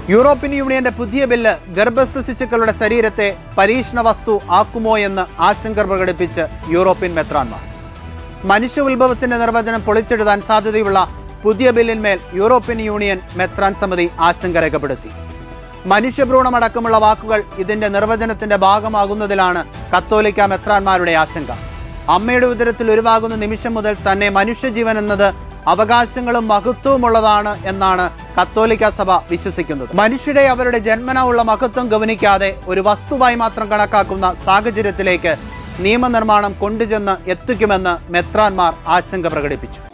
European യൂണിയന്റെ പുതിയ bill ഗർഭസ്ഥ ശിശുക്കളുടെ ശരീരത്തെ പരീക്ഷണ വസ്തു ആക്കുമോ എന്ന് ആശങ്ക പ്രകടിപ്പിച്ച് യൂറോപ്യൻ മെത്രാൻമാർ മനുഷ്യ ഉത്ഭവത്തിന്റെ നിർവചനം പൊളിച്ചെഴുതാൻ സാധ്യതയുള്ള പുതിയ ബില്ലിന്മേൽ യൂറോപ്യൻ യൂണിയൻ മെത്രാൻ സമിതി ആശങ്ക രേഖപ്പെടുത്തി മനുഷ്യഭ്രൂണമടക്കമുള്ള വാക്കുകൾ ഇതിന്റെ നിർവചനത്തിന്റെ ഭാഗമാകുന്നതിലാണ് കത്തോലിക്ക മെത്രാന്മാരുടെ ആശങ്ക അമ്മയുടെ ഉദരത്തിൽ ഉരുവാകുന്ന നിമിഷം മുതൽ തന്നെ മനുഷ്യജീവൻ എന്നത് അവകാശങ്ങളും മഹത്വവുമുള്ളതാണ് എന്നാണ് കത്തോലിക്ക സഭ വിശ്വസിക്കുന്നത് മനുഷ്യരെ അവരുടെ ജന്മന ഉള്ള മഹത്വം ഗവനിക്കാതെ ഒരു വസ്തുവായി മാത്രം കണക്കാക്കുന്ന സാഹചര്യത്തിലേക്ക് നിയമനിർമ്മാണം കൊണ്ടുചെന്ന് എത്തിക്കുമെന്ന് മെത്രാന്മാർ ആശങ്ക പ്രകടിപ്പിച്ചു